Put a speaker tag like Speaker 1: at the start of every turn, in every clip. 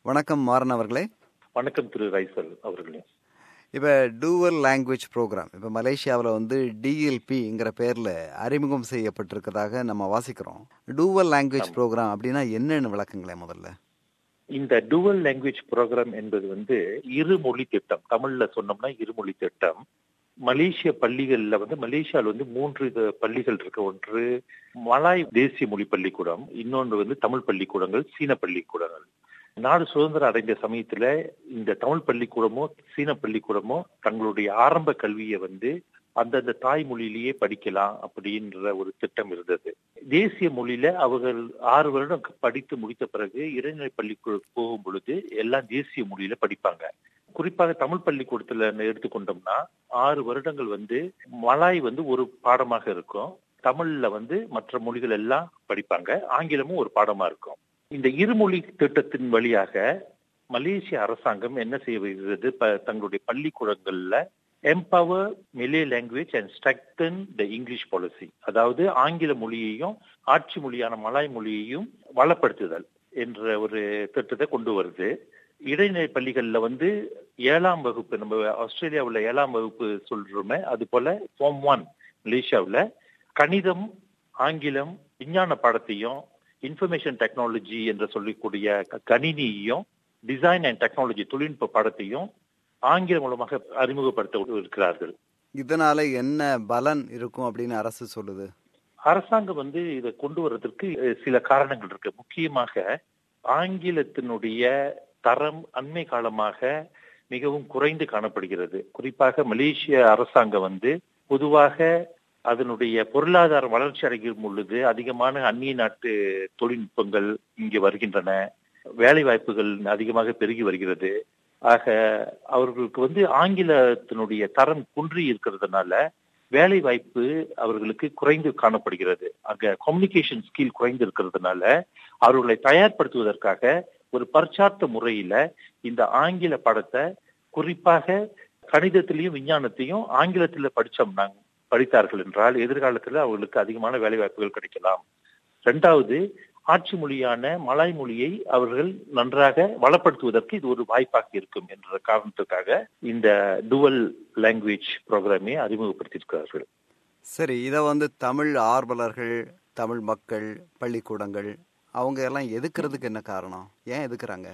Speaker 1: வணக்கம் மாறன் அவர்களே
Speaker 2: வணக்கம் திரு ரைசல் அவர்களே
Speaker 1: இப்போ டூவல் லாங்குவேஜ் ப்ரோக்ராம் இப்போ மலேசியாவில் வந்து டிஎல்பிங்கிற பேரில் அறிமுகம் செய்யப்பட்டிருக்கதாக நம்ம வாசிக்கிறோம் டூவல் லாங்குவேஜ் ப்ரோக்ராம் அப்படின்னா என்னன்னு விளக்குங்களேன் முதல்ல
Speaker 2: இந்த டுவல் லாங்குவேஜ் ப்ரோக்ராம் என்பது வந்து இருமொழி திட்டம் தமிழ்ல சொன்னோம்னா இருமொழி திட்டம் மலேசிய பள்ளிகள்ல வந்து மலேசியாவில் வந்து மூன்று இது பள்ளிகள் இருக்கு ஒன்று மலாய் தேசிய மொழி பள்ளிக்கூடம் இன்னொன்று வந்து தமிழ் பள்ளிக்கூடங்கள் சீன பள்ளிக்கூடங்கள் நாடு சுதந்திரம் அடைந்த சமயத்துல இந்த தமிழ் பள்ளிக்கூடமோ சீன பள்ளிக்கூடமோ தங்களுடைய ஆரம்ப கல்வியை வந்து அந்தந்த தாய்மொழியிலேயே படிக்கலாம் அப்படின்ற ஒரு திட்டம் இருந்தது தேசிய மொழியில அவர்கள் ஆறு வருடம் படித்து முடித்த பிறகு இடைநிலை பள்ளிக்கு போகும் பொழுது எல்லாம் தேசிய மொழியில படிப்பாங்க குறிப்பாக தமிழ் பள்ளிக்கூடத்துல எடுத்துக்கொண்டோம்னா ஆறு வருடங்கள் வந்து மலாய் வந்து ஒரு பாடமாக இருக்கும் தமிழ்ல வந்து மற்ற மொழிகள் எல்லாம் படிப்பாங்க ஆங்கிலமும் ஒரு பாடமா இருக்கும் இந்த இருமொழி திட்டத்தின் வழியாக மலேசிய அரசாங்கம் என்ன செய்ய வருகிறது தங்களுடைய பள்ளிக்கூடங்கள்ல empower Malay language and strengthen the English policy அதாவது ஆங்கில மொழியையும் ஆட்சி மொழியான மலாய் மொழியையும் வளப்படுத்துதல் என்ற ஒரு திட்டத்தை கொண்டு வருது இடைநிலை பள்ளிகள்ல வந்து ஏழாம் வகுப்பு நம்ம ஆஸ்திரேலியாவில் ஏழாம் வகுப்பு சொல்றோமே அது போல ஃபார்ம் ஒன் மலேசியாவில் கணிதம் ஆங்கிலம் விஞ்ஞான பாடத்தையும் இன்ஃபர்மேஷன் டெக்னாலஜி என்று சொல்லக்கூடிய கணினியையும் டிசைன் அண்ட் டெக்னாலஜி தொழில்நுட்ப பாடத்தையும் ஆங்கிலம் மூலமாக அறிமுகப்படுத்த இருக்கிறார்கள்
Speaker 1: இதனால என்ன பலன் இருக்கும் அப்படின்னு அரசு சொல்லுது
Speaker 2: அரசாங்கம் வந்து இதை கொண்டு வர்றதுக்கு சில காரணங்கள் இருக்கு முக்கியமாக ஆங்கிலத்தினுடைய தரம் அண்மை காலமாக மிகவும் குறைந்து காணப்படுகிறது குறிப்பாக மலேசிய அரசாங்கம் வந்து பொதுவாக அதனுடைய பொருளாதார வளர்ச்சி அடையும் பொழுது அதிகமான அந்நிய நாட்டு தொழில்நுட்பங்கள் இங்கு வருகின்றன வேலை வாய்ப்புகள் அதிகமாக பெருகி வருகிறது ஆக அவர்களுக்கு வந்து ஆங்கிலத்தினுடைய தரம் குன்றி இருக்கிறதுனால வேலை வாய்ப்பு அவர்களுக்கு குறைந்து காணப்படுகிறது அங்க கம்யூனிகேஷன் ஸ்கில் குறைந்து இருக்கிறதுனால அவர்களை தயார்படுத்துவதற்காக ஒரு பரிச்சார்த்த முறையில இந்த ஆங்கில பாடத்தை குறிப்பாக கணிதத்திலையும் விஞ்ஞானத்தையும் ஆங்கிலத்துல படிச்சோம்னா படித்தார்கள் என்றால் எதிர்காலத்தில் அவர்களுக்கு அதிகமான வேலை வாய்ப்புகள் கிடைக்கலாம் இரண்டாவது ஆட்சி மொழியான மலாய் மொழியை அவர்கள் நன்றாக வளப்படுத்துவதற்கு இது ஒரு வாய்ப்பாக இருக்கும் என்ற காரணத்துக்காக இந்த டுவல் லாங்குவேஜ் ப்ரோக்ராமை அறிமுகப்படுத்தியிருக்கிறார்கள்
Speaker 1: சரி இதை வந்து தமிழ் ஆர்வலர்கள் தமிழ் மக்கள் பள்ளிக்கூடங்கள் அவங்க எல்லாம் எதுக்குறதுக்கு என்ன காரணம் ஏன் எதுக்குறாங்க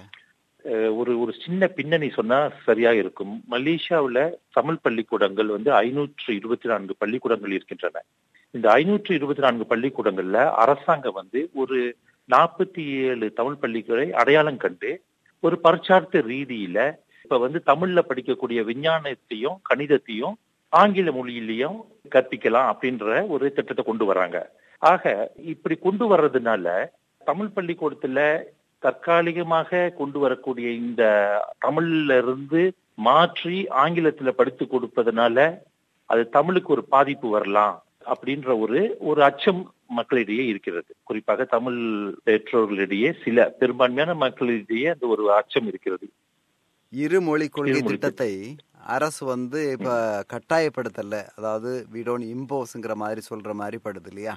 Speaker 2: ஒரு ஒரு சின்ன பின்னணி சொன்னா சரியா இருக்கும் மலேசியாவில் தமிழ் பள்ளிக்கூடங்கள் வந்து ஐநூற்று இருபத்தி நான்கு பள்ளிக்கூடங்கள் இருக்கின்றன இந்த ஐநூற்று இருபத்தி நான்கு பள்ளிக்கூடங்கள்ல அரசாங்கம் வந்து ஒரு நாற்பத்தி ஏழு தமிழ் பள்ளிகளை அடையாளம் கண்டு ஒரு பரிச்சார்த்த ரீதியில இப்ப வந்து தமிழ்ல படிக்கக்கூடிய விஞ்ஞானத்தையும் கணிதத்தையும் ஆங்கில மொழியிலையும் கற்பிக்கலாம் அப்படின்ற ஒரு திட்டத்தை கொண்டு வராங்க ஆக இப்படி கொண்டு வர்றதுனால தமிழ் பள்ளிக்கூடத்துல தற்காலிகமாக கொண்டு வரக்கூடிய இந்த தமிழ்ல இருந்து மாற்றி ஆங்கிலத்துல படித்து கொடுப்பதனால அது தமிழுக்கு ஒரு பாதிப்பு வரலாம் அப்படின்ற ஒரு ஒரு அச்சம் மக்களிடையே இருக்கிறது குறிப்பாக தமிழ் பெற்றோர்களிடையே சில பெரும்பான்மையான மக்களிடையே அந்த ஒரு அச்சம் இருக்கிறது
Speaker 1: இருமொழி கொள்கை திட்டத்தை அரசு வந்து இப்ப கட்டாயப்படுத்தல அதாவது வி டோன்ட் இம்போஸ்ங்கிற மாதிரி சொல்ற மாதிரி படுது இல்லையா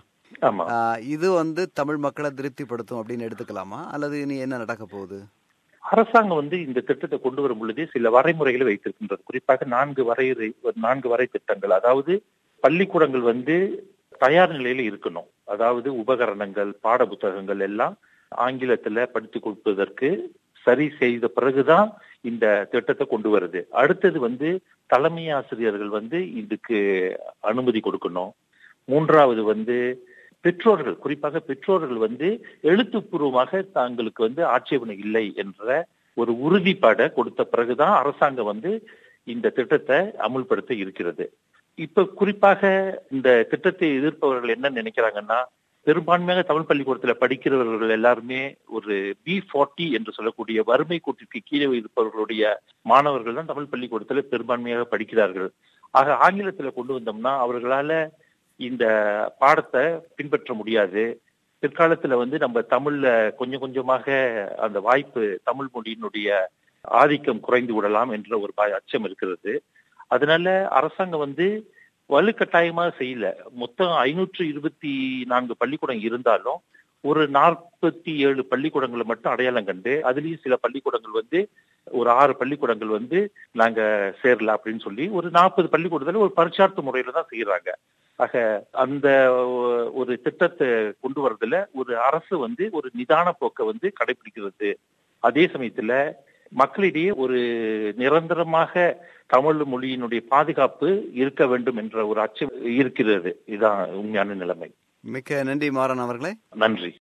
Speaker 1: இது வந்து தமிழ் மக்களை திருப்திப்படுத்தும் அப்படின்னு எடுத்துக்கலாமா அல்லது இனி என்ன நடக்க போகுது
Speaker 2: அரசாங்கம் வந்து இந்த திட்டத்தை கொண்டு வரும் பொழுது சில வரைமுறைகளை வைத்திருக்கின்றது குறிப்பாக நான்கு வரையறை நான்கு வரை திட்டங்கள் அதாவது பள்ளிக்கூடங்கள் வந்து தயார் நிலையில இருக்கணும் அதாவது உபகரணங்கள் பாட புத்தகங்கள் எல்லாம் ஆங்கிலத்துல படித்து கொடுப்பதற்கு சரி செய்த பிறகுதான் இந்த திட்டத்தை கொண்டு வருது அடுத்தது வந்து தலைமை ஆசிரியர்கள் வந்து இதுக்கு அனுமதி கொடுக்கணும் மூன்றாவது வந்து பெற்றோர்கள் குறிப்பாக பெற்றோர்கள் வந்து எழுத்துப்பூர்வமாக தாங்களுக்கு வந்து ஆட்சேபனை இல்லை என்ற ஒரு உறுதிப்பாடை கொடுத்த பிறகுதான் அரசாங்கம் வந்து இந்த திட்டத்தை அமுல்படுத்த இருக்கிறது இப்ப குறிப்பாக இந்த திட்டத்தை எதிர்ப்பவர்கள் என்ன நினைக்கிறாங்கன்னா பெரும்பான்மையாக தமிழ் பள்ளிக்கூடத்துல படிக்கிறவர்கள் எல்லாருமே ஒரு பி ஃபார்ட்டி என்று சொல்லக்கூடிய வறுமை கூட்டிற்கு கீழே இருப்பவர்களுடைய மாணவர்கள் தான் தமிழ் பள்ளிக்கூடத்துல பெரும்பான்மையாக படிக்கிறார்கள் ஆக ஆங்கிலத்துல கொண்டு வந்தோம்னா அவர்களால இந்த பாடத்தை பின்பற்ற முடியாது பிற்காலத்துல வந்து நம்ம தமிழ்ல கொஞ்சம் கொஞ்சமாக அந்த வாய்ப்பு தமிழ் மொழியினுடைய ஆதிக்கம் குறைந்து விடலாம் என்ற ஒரு அச்சம் இருக்கிறது அதனால அரசாங்கம் வந்து வலுக்கட்டாயமாக செய்யல மொத்தம் ஐநூற்று இருபத்தி நான்கு பள்ளிக்கூடம் இருந்தாலும் ஒரு நாற்பத்தி ஏழு பள்ளிக்கூடங்களை மட்டும் அடையாளம் கண்டு அதுலயும் சில பள்ளிக்கூடங்கள் வந்து ஒரு ஆறு பள்ளிக்கூடங்கள் வந்து நாங்க சேரல அப்படின்னு சொல்லி ஒரு நாற்பது பள்ளிக்கூடத்துல ஒரு பரிச்சார்த்த முறையில தான் செய்யறாங்க ஆக அந்த ஒரு திட்டத்தை கொண்டு வரதுல ஒரு அரசு வந்து ஒரு நிதான போக்கை வந்து கடைபிடிக்கிறது அதே சமயத்துல மக்களிடையே ஒரு நிரந்தரமாக தமிழ் மொழியினுடைய பாதுகாப்பு இருக்க வேண்டும் என்ற ஒரு அச்சம் இருக்கிறது இதுதான் உண்மையான நிலைமை
Speaker 1: மிக்க நன்றி மாறன் அவர்களே
Speaker 2: நன்றி